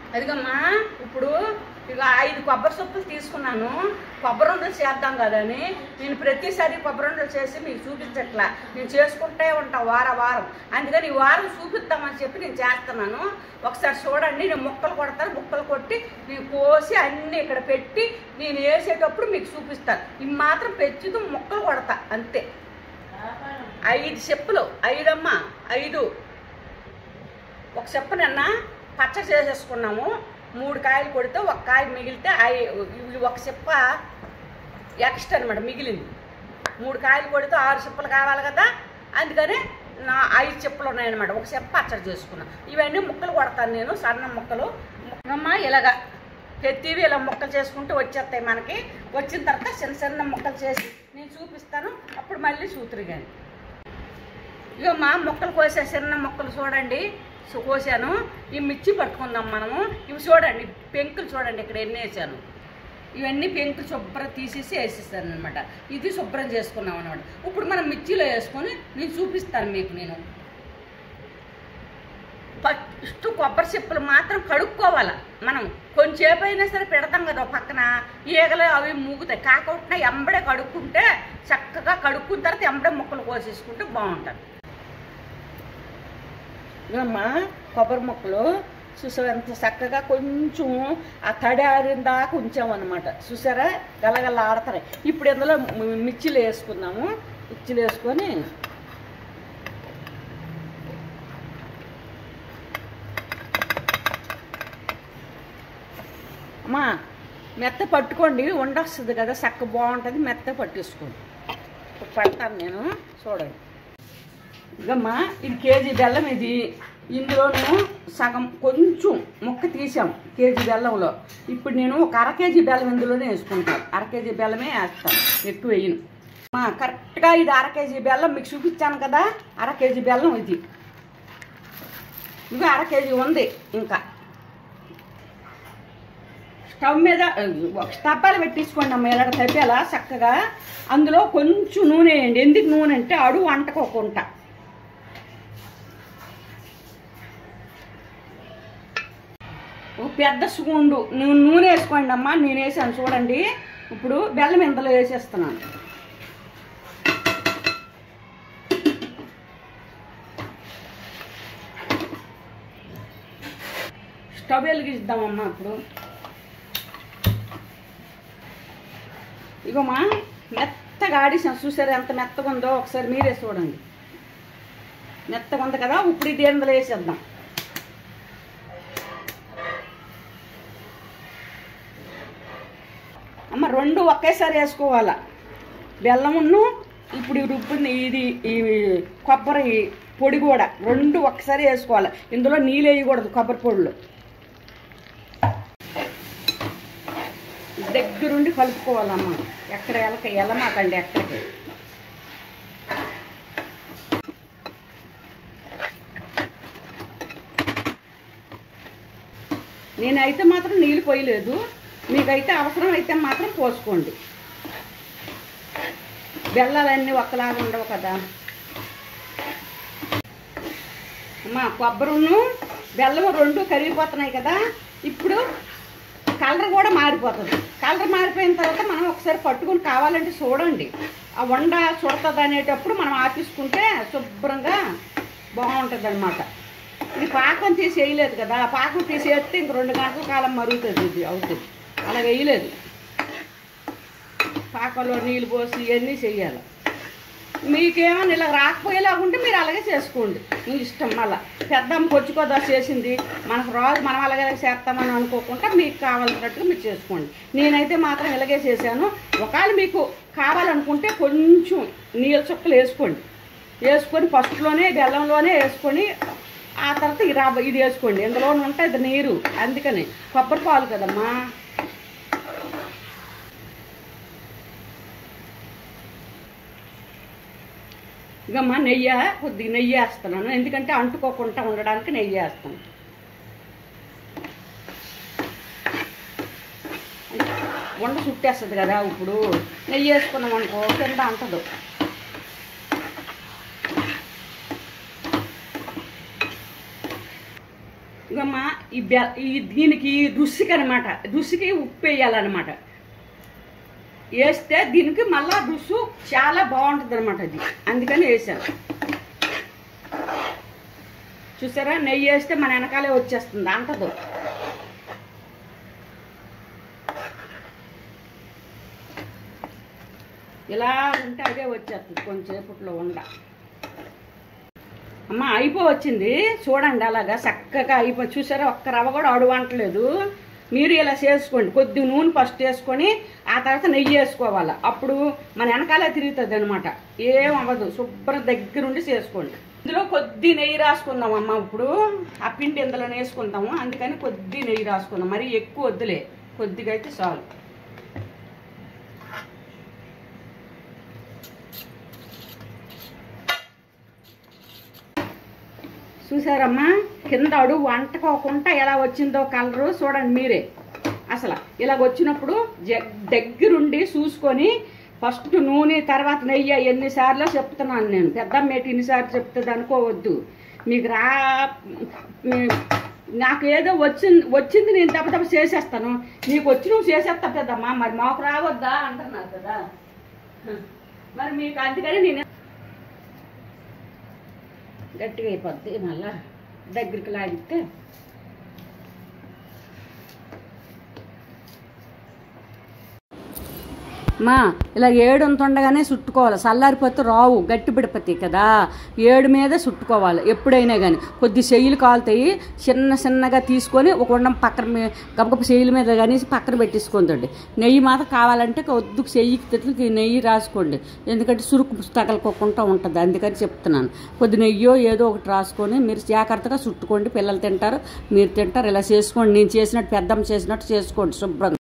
అదిగమ్మా ఇప్పుడు ఇక ఐదు కొబ్బరి సొప్పులు తీసుకున్నాను కొబ్బరి ఉండలు చేద్దాం కదని నేను ప్రతిసారి కొబ్బరి ఉండలు చేసి మీకు చూపించట్లా నేను చేసుకుంటే ఉంటా వారం వారం అందుకని ఈ వారం చూపిద్దామని చెప్పి నేను చేస్తున్నాను ఒకసారి చూడండి నేను ముక్కలు కొడతాను ముక్కలు కొట్టి నేను కోసి అన్నీ ఇక్కడ పెట్టి నేను వేసేటప్పుడు మీకు చూపిస్తాను ఇవి మాత్రం పెంచుతూ ముక్కలు కొడతా అంతే ఐదు చెప్పులు ఐదమ్మా ఐదు ఒక చెప్ప నిన్న పచ్చడి చేసేసుకున్నాము మూడు కాయలు కొడితే ఒక కాయ మిగిలితే ఐ- ఇవి ఒక చెప్ప ఎక్స్ట్రా అనమాట మిగిలింది మూడు కాయలు కొడితే ఆరు చెప్పులు కావాలి కదా అందుకని నా ఐదు చెప్పులు ఉన్నాయన్నమాట ఒక చెప్ప పచ్చడి చేసుకున్నాను ఇవన్నీ ముక్కలు కొడతాను నేను సన్న ముక్కలు అమ్మ ఇలాగా ప్రతివి ఇలా ముక్కలు చేసుకుంటూ వచ్చేస్తాయి మనకి వచ్చిన తర్వాత చిన్న చిన్న ముక్కలు చేసి నేను చూపిస్తాను అప్పుడు మళ్ళీ సూతురు కానీ ఇక మా మొక్కలు కోసే చిన్న మొక్కలు చూడండి సో కోసాను ఈ మిర్చి పట్టుకుందాం మనము ఇవి చూడండి పెంకులు చూడండి ఇక్కడ ఎన్ని వేసాను ఇవన్నీ పెంకులు శుభ్రం తీసేసి వేసేస్తాను అనమాట ఇది శుభ్రం చేసుకున్నాం అనమాట ఇప్పుడు మనం మిర్చిలో వేసుకొని నేను చూపిస్తాను మీకు నేను ఫస్ట్ కొబ్బరి చెప్పులు మాత్రం కడుక్కోవాలి మనం కొంచెంసేపు అయినా సరే పెడతాం కదా ఓ పక్కన ఈగలు అవి మూగుతాయి కాకుండా ఎంబడే కడుక్కుంటే చక్కగా కడుక్కున్న తర్వాత ఎంబడే ముక్కలు కోసేసుకుంటే బాగుంటుంది ఇవమ్మా కొబ్బరి ముక్కలు చూసారా ఎంత చక్కగా కొంచెం ఆ తడి ఆరిన దాకా ఉంచామన్నమాట చూసారా గలగల ఆడతారు ఇప్పుడు ఇందులో మి- మిర్చిలు వేసుకుందాము మిర్చిలు వేసుకొని అమ్మా మెత్త పట్టుకోండి ఉండొస్తుంది కదా చక్క బాగుంటుంది మెత్త పట్టేసుకోండి ఇప్పుడు పడతాను నేను చూడండి ఇదమ్మా ఇది కేజీ బెల్లం ఇది ఇందులోను సగం కొంచెం ముక్క తీసాం కేజీ బెల్లంలో ఇప్పుడు నేను ఒక అర కేజీ బెల్లం ఇందులోనే వేసుకుంటాను అర కేజీ బెల్లమే వేస్తాను ఎక్కువ వేయను మా కరెక్ట్గా ఇది అర కేజీ బెల్లం మీకు చూపించాను కదా అర కేజీ బెల్లం ఇది ఇది అర కేజీ ఉంది ఇంకా స్టవ్ మీద ఒక స్టబ్బాలు పెట్టించుకోండి అమ్మ ఇలాగ తప్పేలా చక్కగా అందులో కొంచెం నూనె వేయండి ఎందుకు నూనె అంటే అడుగు అంటకోకుండా ఒక పెద్ద స్పూండు నువ్వు నూనె వేసుకోండి అమ్మా నేను వేసాను చూడండి ఇప్పుడు బెల్లం ఇంతలో వేసేస్తున్నాను స్టవ్ వెలిగిద్దామమ్మా ఇప్పుడు ఇగోమా మెత్తగా ఆడిసాను చూసారు ఎంత మెత్తగా ఉందో ఒకసారి మీరే చూడండి మెత్తగా ఉంది కదా ఇప్పుడు ఇది ఎందులో వేసేద్దాం అమ్మ రెండు ఒకేసారి వేసుకోవాలా బెల్లమును ఇప్పుడు ఈ రుబ్బుని ఇది ఈ కొబ్బరి పొడి కూడా రెండు ఒకసారి వేసుకోవాలి ఇందులో నీళ్ళు వేయకూడదు కొబ్బరి పొడిలో దగ్గరుండి కలుపుకోవాలమ్మ ఎక్కడ ఎలక ఎలమాకండి ఎక్కడికి నేనైతే మాత్రం నీళ్ళు పోయలేదు మీకైతే అవసరం అయితే మాత్రం పోసుకోండి బెల్లాలన్నీ ఒకలాగా ఉండవు కదా అమ్మా కొబ్బరిను బెల్లం రెండు కరిగిపోతున్నాయి కదా ఇప్పుడు కలర్ కూడా మారిపోతుంది కలర్ మారిపోయిన తర్వాత మనం ఒకసారి పట్టుకుని కావాలంటే చూడండి ఆ వండ చుడతది అనేటప్పుడు మనం ఆపేసుకుంటే శుభ్రంగా బాగుంటుంది అనమాట ఇది పాకం తీసి వేయలేదు కదా ఆ పాకం తీసి వేస్తే ఇంక రెండు గంటల కాలం మరుగుతుంది ఇది అవుతుంది అలా వేయలేదు పాకంలో నీళ్ళు పోసి ఇవన్నీ చెయ్యాలి మీకేమైనా ఇలా రాకపోయేలాగా ఉంటే మీరు అలాగే చేసుకోండి మీ ఇష్టం మళ్ళా పెద్దమ్మ కొచ్చుకోదా చేసింది మనకు రాదు మనం అలాగే చేస్తామని అనుకోకుండా మీకు కావాల్సినట్టుగా మీరు చేసుకోండి నేనైతే మాత్రం ఇలాగే చేశాను ఒకవేళ మీకు కావాలనుకుంటే కొంచెం నీళ్ళ చుక్కలు వేసుకోండి వేసుకొని ఫస్ట్లోనే బెల్లంలోనే వేసుకొని ఆ తర్వాత ఈ రవ్వ ఇది వేసుకోండి ఇందులో ఉంటుంది నీరు అందుకని కొబ్బరి పాలు కదమ్మా ఇకమ్మా నెయ్యి కొద్దిగా నెయ్యి వేస్తున్నాను ఎందుకంటే అంటుకోకుండా ఉండడానికి నెయ్యి వేస్తాను వండ చుట్టేస్తుంది కదా ఇప్పుడు నెయ్యి వేసుకున్నాం అనుకో కింద అంటదు ఇకమ్మా ఈ బె- ఈ దీనికి రుచికి అనమాట రుచికి ఉప్పు వేయాలన్నమాట వేస్తే దీనికి మళ్ళా రుసు చాలా బాగుంటుంది అనమాట అది అందుకని వేసాను చూసారా నెయ్యి వేస్తే మన వెనకాలే వచ్చేస్తుంది అంటదు ఇలా ఉంటే అదే వచ్చేస్తుంది కొంచెంసేపట్లో ఉండ అమ్మ అయిపో వచ్చింది చూడండి అలాగా చక్కగా అయిపో చూసారా ఒక్క రవ్వ కూడా అడుగు అంటలేదు మీరు ఇలా చేసుకోండి కొద్ది నూనె ఫస్ట్ వేసుకొని ఆ తర్వాత నెయ్యి వేసుకోవాలి అప్పుడు మన వెనకాలే తిరుగుతుంది అనమాట ఏం అవ్వదు శుభ్రం దగ్గరుండి చేసుకోండి ఇందులో కొద్ది నెయ్యి రాసుకుందాం అమ్మ ఇప్పుడు ఆ పిండి ఇందులో వేసుకుందాము అందుకని కొద్ది నెయ్యి రాసుకుందాం మరి ఎక్కువ వద్దులే కొద్దిగా అయితే చాలు చూసారమ్మా కింద అడుగు వంటకోకుండా ఎలా వచ్చిందో కలరు చూడండి మీరే అసలు ఇలాగ వచ్చినప్పుడు జ- దగ్గరుండి చూసుకొని ఫస్ట్ నూనె తర్వాత నెయ్యి ఎన్నిసార్లు చెప్తున్నాను నేను పెద్ద మేట ఇన్నిసార్లు చెప్తుంది అనుకోవద్దు మీకు రా మీ- నాకు ఏదో వచ్చింది వచ్చింది నేను దెబ్బ దెబ్బ చేసేస్తాను నీకు వచ్చి నువ్వు చేసేస్తా పెద్దమ్మా మరి మాకు రావద్దా అంటున్నారు కదా మరి మీకు అందుకని నేను గట్టిగా అయిపోద్ది మళ్ళా దగ్గరికి లాగితే మా ఇలా ఏడు ఉంటుండగానే చుట్టుకోవాలి చల్లారిపోతే రావు గట్టి పడిపోతాయి కదా ఏడు మీద చుట్టుకోవాలి ఎప్పుడైనా కానీ కొద్ది చెయ్యిలు కాలుతాయి చిన్న చిన్నగా తీసుకొని ఒక ఉండం పక్కన మీ- గబగబ చెయ్యిల మీద కానీ పక్కన పెట్టేసుకోండి నెయ్యి మాత్రం కావాలంటే కొద్ది చెయ్యికి తిట్లకి నెయ్యి రాసుకోండి ఎందుకంటే సురుకు తగలకోకుండా ఉంటుంది అందుకని చెప్తున్నాను కొద్ది నెయ్యో ఏదో ఒకటి రాసుకొని మీరు జాగ్రత్తగా చుట్టుకోండి పిల్లలు తింటారు మీరు తింటారు ఇలా చేసుకోండి నేను చేసినట్టు పెద్దమ్మ చేసినట్టు చేసుకోండి శుభ్రంగా